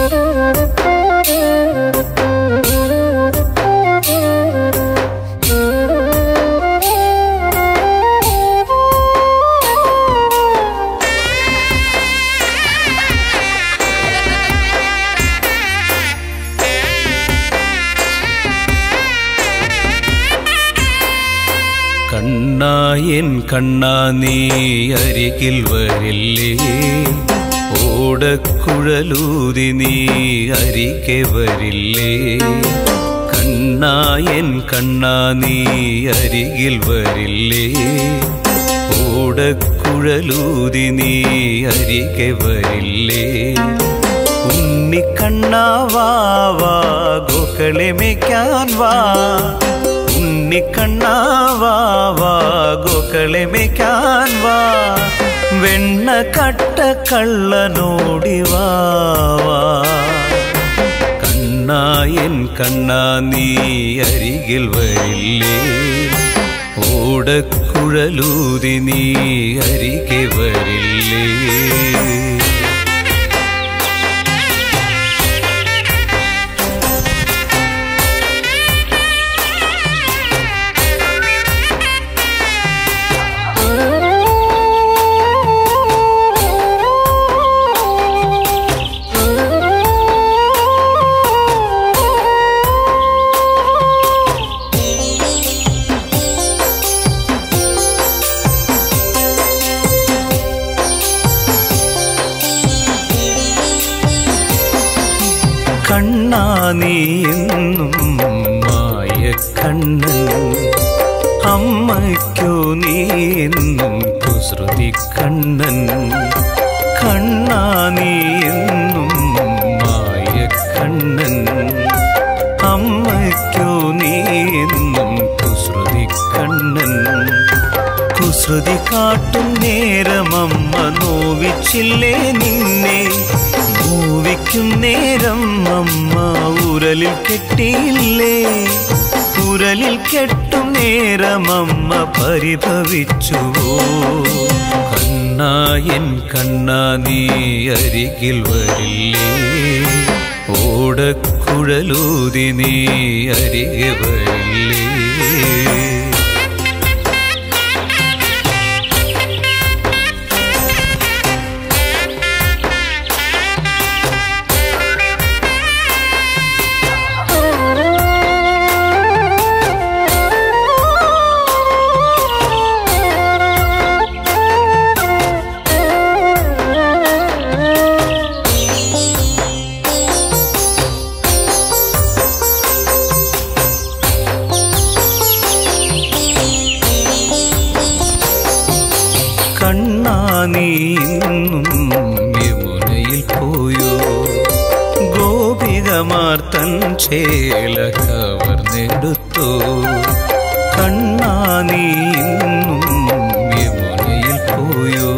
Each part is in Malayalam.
കണ്ണായൻ കണ്ണാ നീ അരികിൽ വരില്ലേ ഓടക്കുഴലൂതി നീ അരികെ വരില്ലേ കണ്ണായൻ കണ്ണാ നീ അരികിൽ വരില്ലേ ഓടക്കുഴലൂതി നീ അരികെ വരില്ലേ ഉണ്ണിക്കണ്ണാവാ ഗോക്കളെ മേയ്ക്കാൻ വാ ഉണ്ണിക്കണ്ണാവാ ഗോക്കളെ മേയ്ക്കാൻ വാ വെണ്ണ കട്ട കള്ളനോടി വാ കണ്ണായൻ കണ്ണാ നീ അരികിൽ വരില്ലേ ഓടക്കുഴലൂതി നീ അരികെ വരില്ലേ കണ്ണാ നീ എന്നും മായ കണ്ണൻ അമ്മയ്ക്കോ നീ എന്നും കുസൃതി കണ്ണൻ കണ്ണാ നീ എന്നും മായ കണ്ണൻ അമ്മയ്ക്കോ നീ എന്നും കുസൃതി കണ്ണൻ കുസൃതി കാട്ടും നേരമമ്മ നോവിച്ചില്ലേ നിന്നെ നോവിക്കും നേരം അമ്മ ഉരലിൽ കെട്ടിയില്ലേ ഉരലിൽ കെട്ടും നേരം അമ്മ പരിഭവിച്ചുവോ കണ്ണായൻ കണ്ണാ നീ അരികിൽ വരില്ലേ ഓടക്കുഴലൂതി നീ അരികെ വരില്ലേ കണ്ണാ നീ ഇന്നും യമുനയിൽ പോയോ ഗോപികമാർ തൻ ചേല കവർന്നെടുത്തോ കണ്ണാ നീ ഇന്നും യമുനയിൽ പോയോ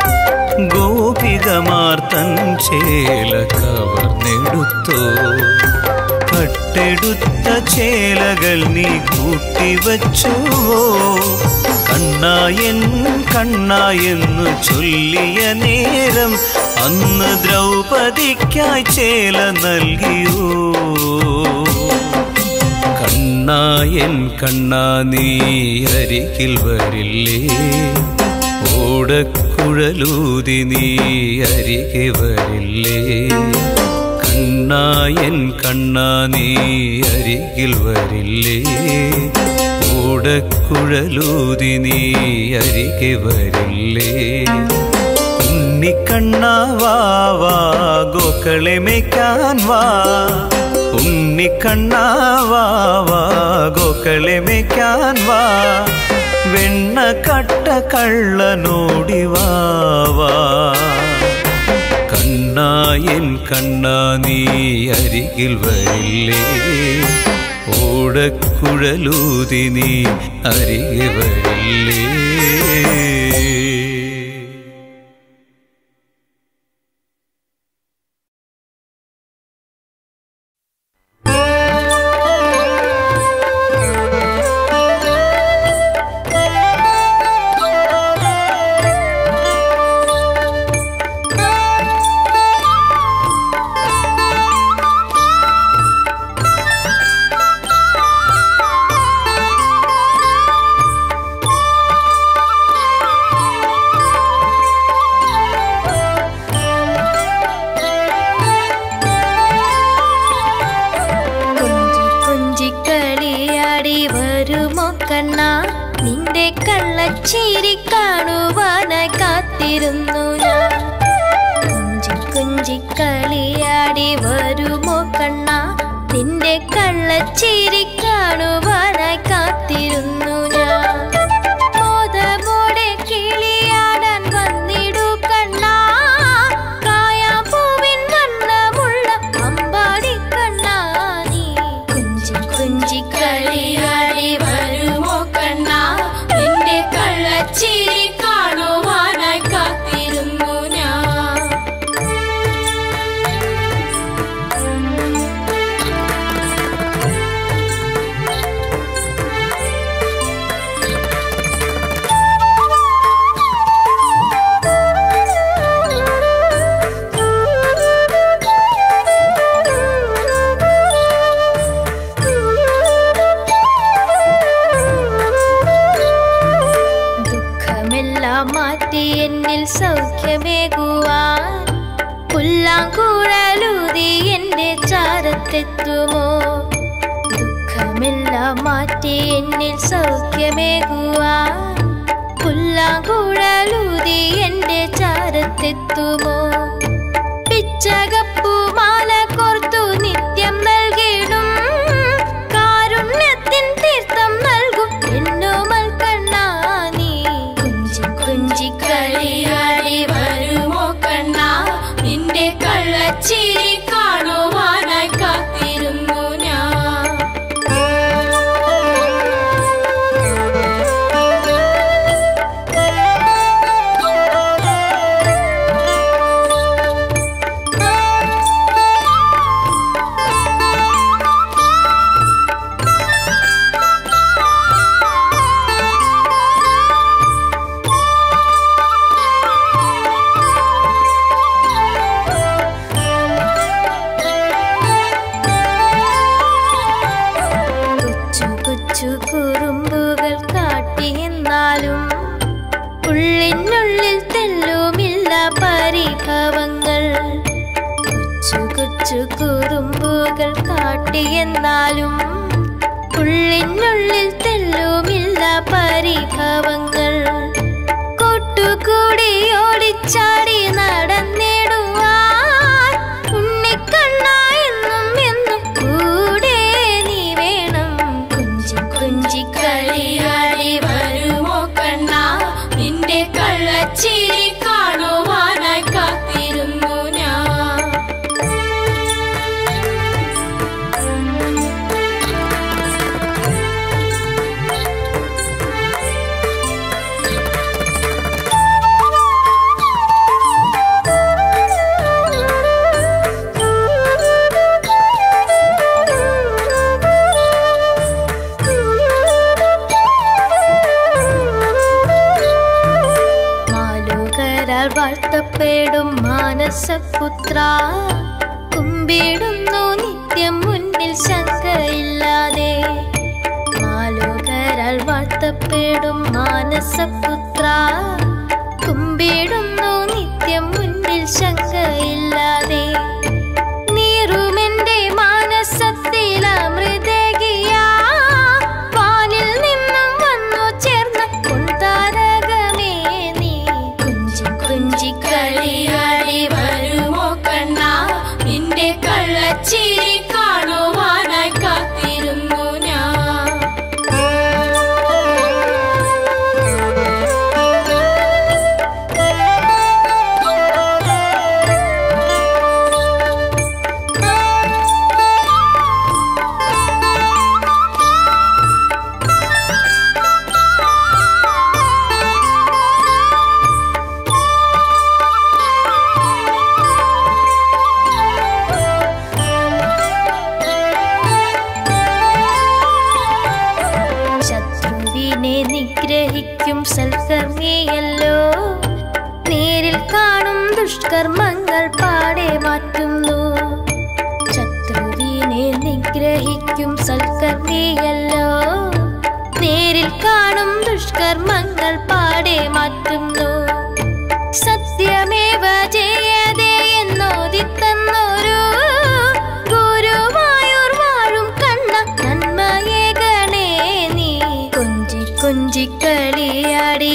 ഗോപികമാർ തൻ ചേല കവർന്നെടുത്തോ കട്ടെടുത്ത ചേലകൾ നീ കൂട്ടിവച്ചുവോ കണ്ണായൻ കണ്ണായെന്നു ചൊല്ലിയ നേരം അന്ന് ദ്രൗപദിക്കായി ചേല നൽകിയോ കണ്ണായൻ കണ്ണാ നീ അരികിൽ വരില്ലേ ഓടക്കുഴലൂതി നീ അരികെ വരില്ലേ കണ്ണായൻ കണ്ണാ നീ അരികിൽ വരില്ലേ ഓടക്കുഴലൂതി നീ അരികെ വരില്ലേ ഉണ്ണിക്കണ്ണാവാ ഗോക്കളെ മേയ്ക്കാൻ വാ ഉണ്ണിക്കണ്ണാവാ ഗോക്കളെ മേയ്ക്കാൻ വാ വെണ്ണ കട്ട കള്ളനോടി വാ കണ്ണായൻ കണ്ണാ നീ അരികിൽ വരില്ലേ ഓടക്കുഴലൂതി നീ അരികെ വരില്ലേ Thank you. കള്ളച്ചിരി കാണുവാനായി കാത്തിരുന്നു ഞാൻ കുഞ്ചി കുഞ്ചി കളിയാടി വരുമോ കണ്ണ നിന്റെ കള്ളച്ചിരി കാണുവാനായി കാത്തിരുന്നു ഞാൻ മോദമോടെ കിളിയാടാൻ വന്നിടു കണ്ണാ കായാപ്പൂവിൻ വണ്ണമുള്ള അമ്പാടി കണ്ണാ നീ കുഞ്ചി കുഞ്ചി കളിയാടി വരുമോ കണ്ണാ നിന്റെ കള്ളച്ചിരി കാണുവാനായി കാത്തിരുന്നു ഞാൻ ദുഃഖമെല്ലാം മാറ്റി എന്നിൽ സൗഖ്യമേകുവാൻ പുല്ലാങ്കൂഴലൂതി എന്റെ ചാരത്തെത്തുമോ ദുഃഖമെല്ലാം മാറ്റി എന്നിൽ സൗഖ്യമേകുവാൻ പുല്ലാങ്കൂഴലൂതി എന്റെ ചാരത്തെത്തുമോ പിച്ചകപ്പൂമാല കോർത്തു നിത്യം നൽകിടും കാരുണ്യത്തിൻ തീർത്ഥം നൽകും എന്നോമൽ കണ്ണാ നീ കുഞ്ചി കുഞ്ചി കളിയാടി വരുമോ കണ്ണാ നിന്റെ കള്ളച്ചിരി കാണുവാനായി കാത്തിരുന്നു ഞാൻ കൊച്ചു കൊച്ചു കുറുമ്പുകൾ കാട്ടി എന്നാലും ഉള്ളിനുള്ളിൽ തെല്ലുമില്ല പരിഭവങ്ങൾ കൊച്ചു കൊച്ചു കുറുമ്പുകൾ കാട്ടി എന്നാലും ഉള്ളിനുള്ളിൽ തെല്ലുമില്ല പരിഭവങ്ങൾ കൊട്ടുകൂടി ഓടിച്ചാടി നടന്നിടുവാൻ ഉണ്ണിക്കണ്ണ എന്നും എന്നും കൂടെ നീ വേണം കുഞ്ചി കുഞ്ചി കളിയാടി വരുമോ കണ്ണ നിന്റെ കള്ളച്ചിരി കാണുവാനായി കാത്തിരുന്നു ഞാൻ മാലോകരാൽ വാഴ്ത്തപ്പെടും മാനസപുത്ര കുമ്പിടുന്നു നിത്യം മുന്നിൽ ശങ്കയില്ലാതെ മാലോകരാൽ വാഴ്ത്തപ്പെടും മാനസപുത്ര കുമ്പിടുന്നു നിത്യം മുന്നിൽ ശങ്കയില്ലാതെ നീറുമെന്റെ മാനസത്തിൽ അമൃതകിയാ വാനിൽ നിന്നും വന്നു ചേർന്ന പൊൻതാരകമേ നീ കുഞ്ചി കുഞ്ചി കളിയാടി വരുമോ കണ്ണാ നിന്റെ കള്ളച്ചിരി കാണുവാനായി കാത്തിരുന്നു ഞാൻ ശത്രുവിനെ നിഗ്രഹിക്കും സൽക്കർമ്മിയല്ലോ നേരിൽ കാണും ദുഷ്കർമ്മങ്ങൾ പാടെ മാറ്റുന്നു ശത്രുവിനെ നിഗ്രഹിക്കും സൽക്കർമ്മിയല്ലോ നേരിൽ കാണും ദുഷ്കർമ്മങ്ങൾ പാടെ മാറ്റുന്നു സത്യമേവ ജയതേ എന്നോദിത്തന്നൊരു ഗുരുവായൂർ വാഴും കണ്ണ നന്മയെ ഗണേ നീ കൊഞ്ചി കൊഞ്ചി കളിയാടി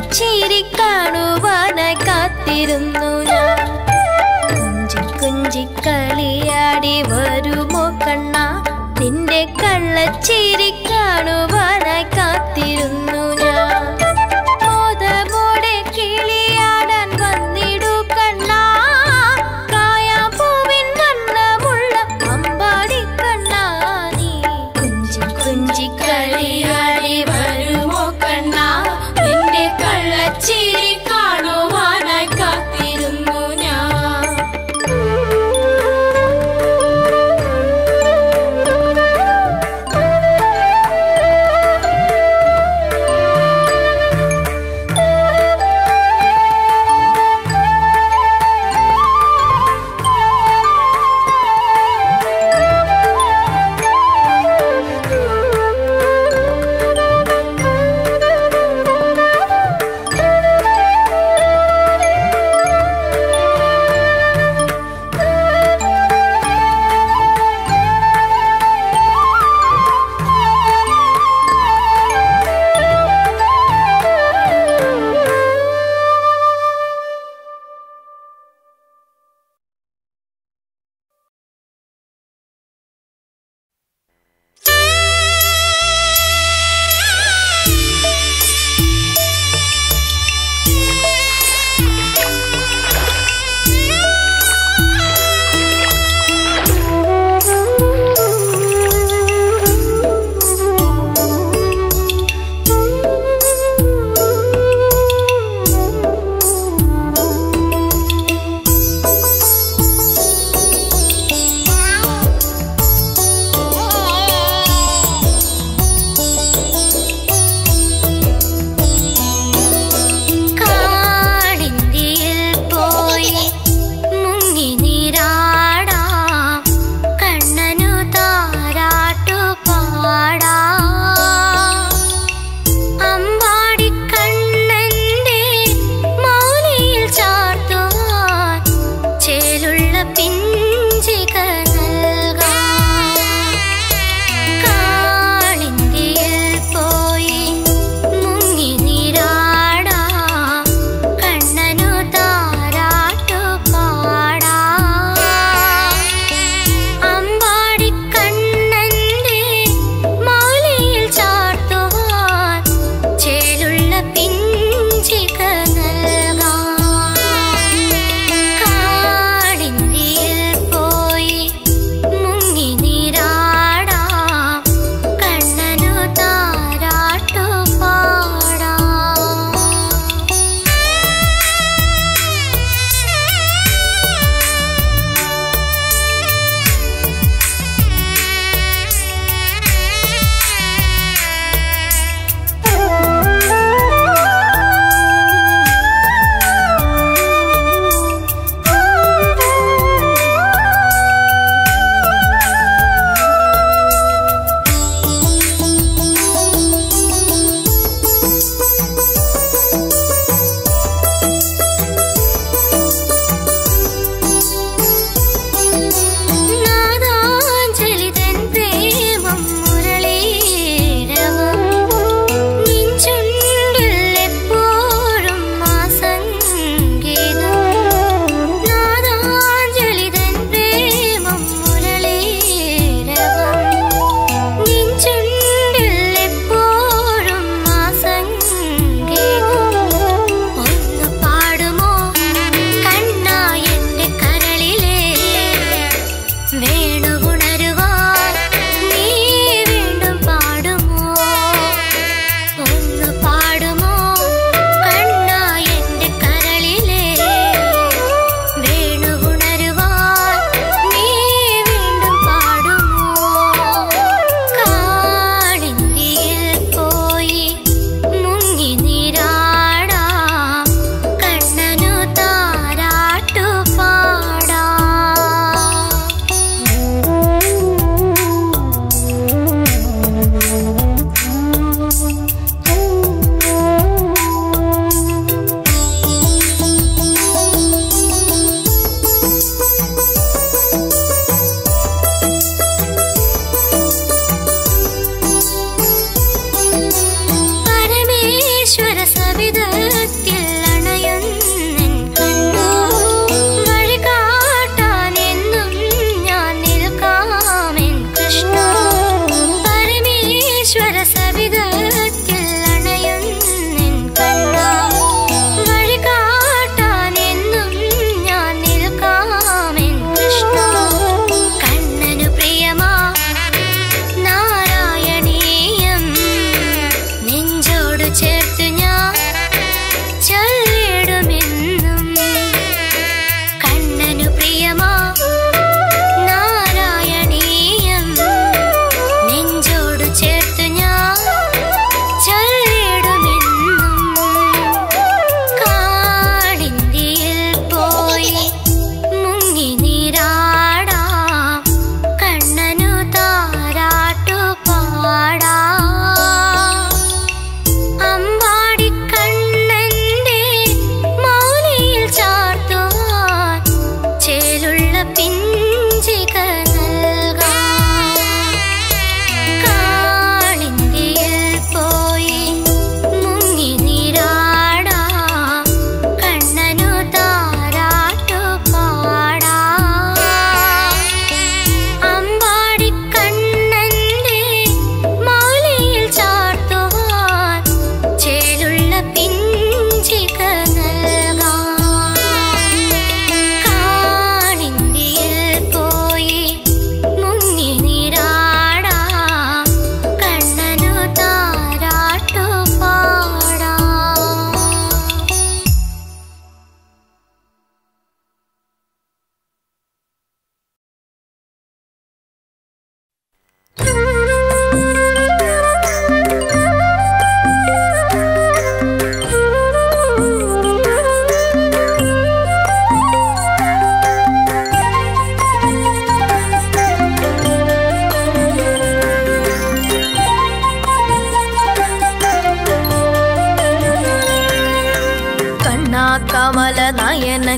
കള്ളച്ചിരി കാണുവാനായി കാത്തിരുന്നു ഞാൻ കുഞ്ചി കുഞ്ചി കളിയാടി വരുമോ കണ്ണ നിന്റെ കള്ളച്ചിരി കാണുവാനായി കാത്തിരുന്നു ഞാൻ മോദമോടെ കിളിയാടാൻ വന്നിടു കണ്ണാ കായാപ്പൂവിൻ വണ്ണമുള്ള അമ്പാടി കണ്ണാ നീ കുഞ്ചി കുഞ്ചി കളിയാടി വരുമോ കണ്ണാ നിന്റെ കള്ളച്ചിരി കാണുവാനായി കാത്തിരുന്നു ഞാൻ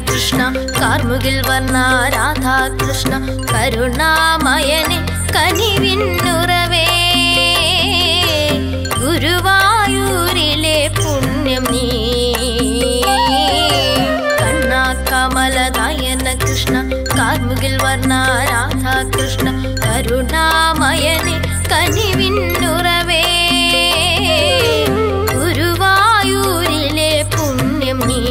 കൃഷ്ണ കാർമുകിൽ വർണ്ണ രാധാകൃഷ്ണ കരുണാമയനെ കനിവിന്നുറവേ ഗുരുവായൂരിലെ പുണ്യം നീ കണ്ണാ കമലനയന കൃഷ്ണ കാർമുകിൽ വർണ്ണ രാധാകൃഷ്ണ കരുണാമയനെ കനിവിന്നുറവേ ഗുരുവായൂരിലെ പുണ്യം നീ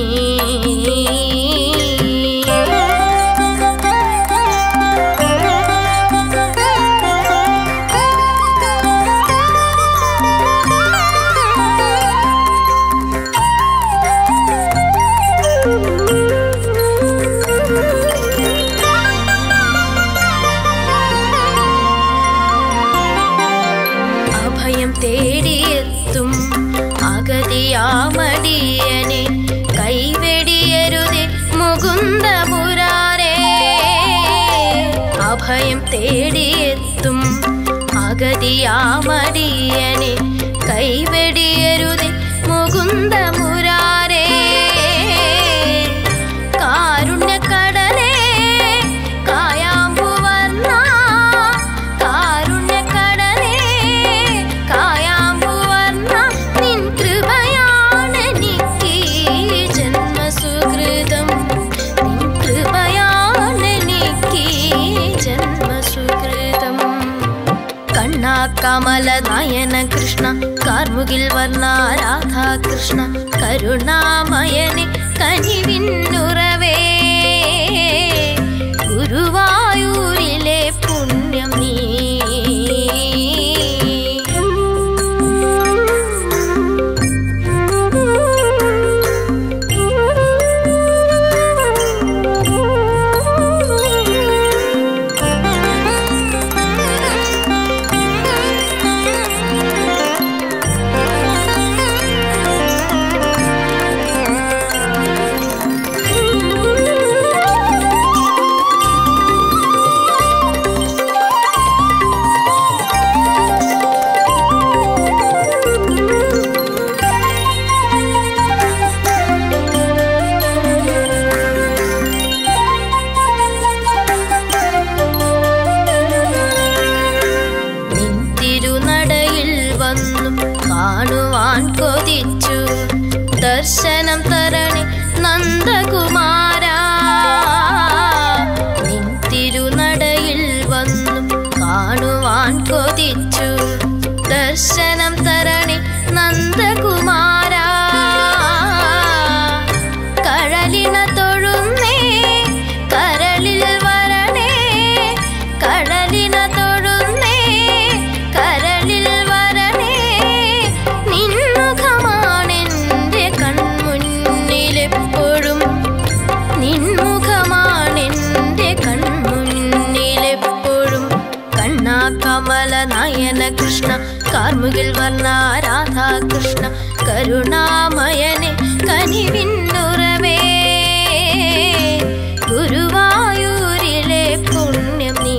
അഭയം തേടിയെത്തും അഗതിയാമടിയനെ കൈവെടിയരുതേ മുകുന്ദ മുരാരേ അഭയം തേടിയെത്തും അഗതിയാമടിയനെ കൈവെടിയരുതേ മുകുന്ദ മുരാരേ കാരുണ്യക്കടലേ കായാമ്പുവർണ്ണ കാരുണ്യക്കടലേ കായാമ്പുവർണ്ണ നിൻ കൃപയാണെനിക്ക് ജന്മസുകൃതം നിൻ കൃപയാണെനിക്ക് ജന്മസുകൃതം കണ്ണാ കമല നയന കൃഷ്ണ കാർമുകിൽ വർണ്ണ രാധാകൃഷ്ണ കരുണാമയനെ കനിവിന്നുറവേ ഗുരുവായൂരിലെ പുണ്യം നീ നിൻ തിരുനടയിൽ വന്നു കാണുവാൻ കൊതിച്ചു ദർശനം തരണി നന്ദകുമാര നിൻ തിരുനടയിൽ വന്നു കാണുവാൻ കൊതിച്ചു ദർശനം തരണി നന്ദകുമാര കഴലിന തൊഴുന്നേ കരളിൽ വരണേ കടലിന തൊഴുന്നേ കരളിൽ വരണേ നിൻമുഖമാണെൻ്റെ കൺമുന്നിലെപ്പോഴും നിൻമുഖമാണെൻ്റെ കൺമുന്നിലെപ്പോഴും കണ്ണാ കമല നയന കൃഷ്ണ കാർമുകിൽ വർണ്ണ രാധാകൃഷ്ണ കരുണാമയനെ കനിവിന്നുറവേ ഗുരുവായൂരിലെ പുണ്യം നീ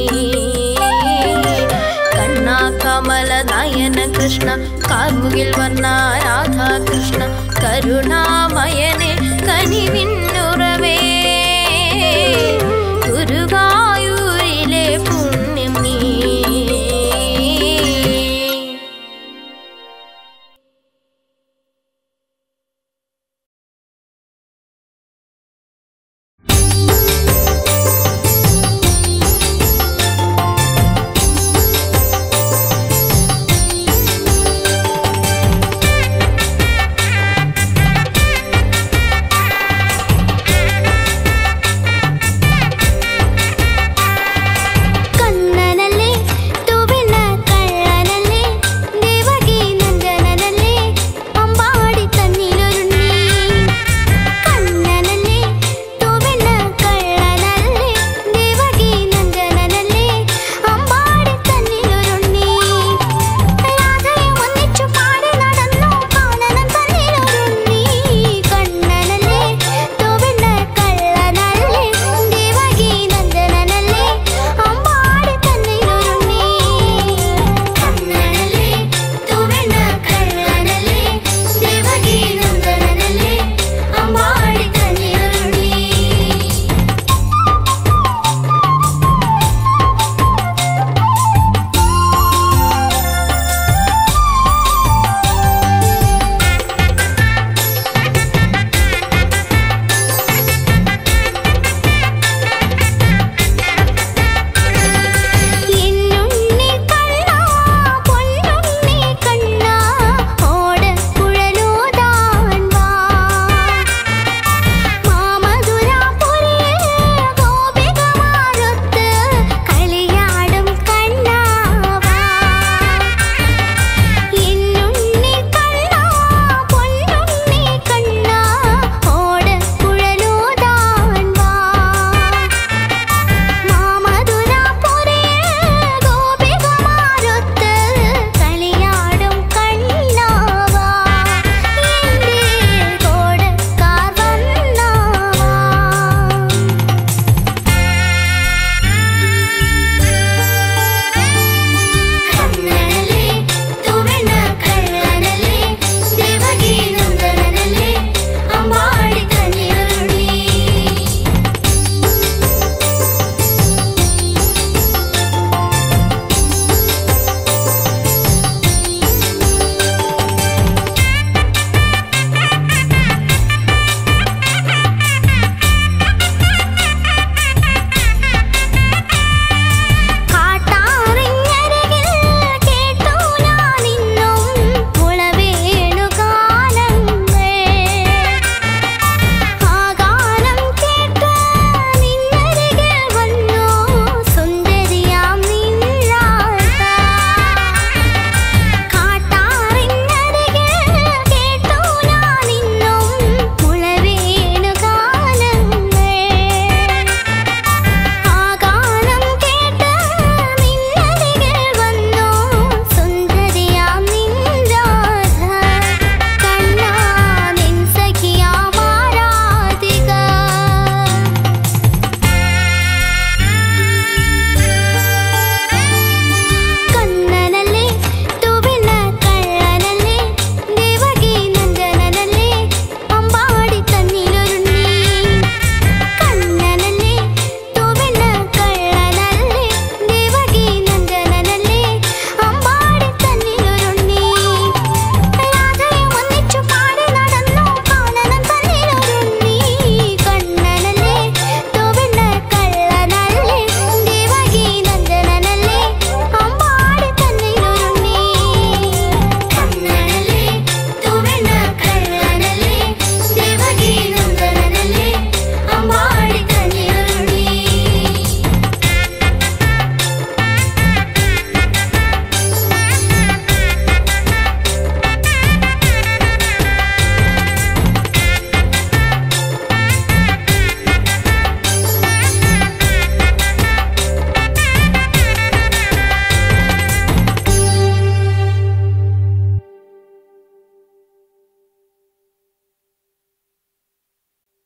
കണ്ണാ കമല നയന കൃഷ്ണ കാർമുകിൽ വർണ്ണ രാധാകൃഷ്ണ കരുണാമയനെ കനിവിൻ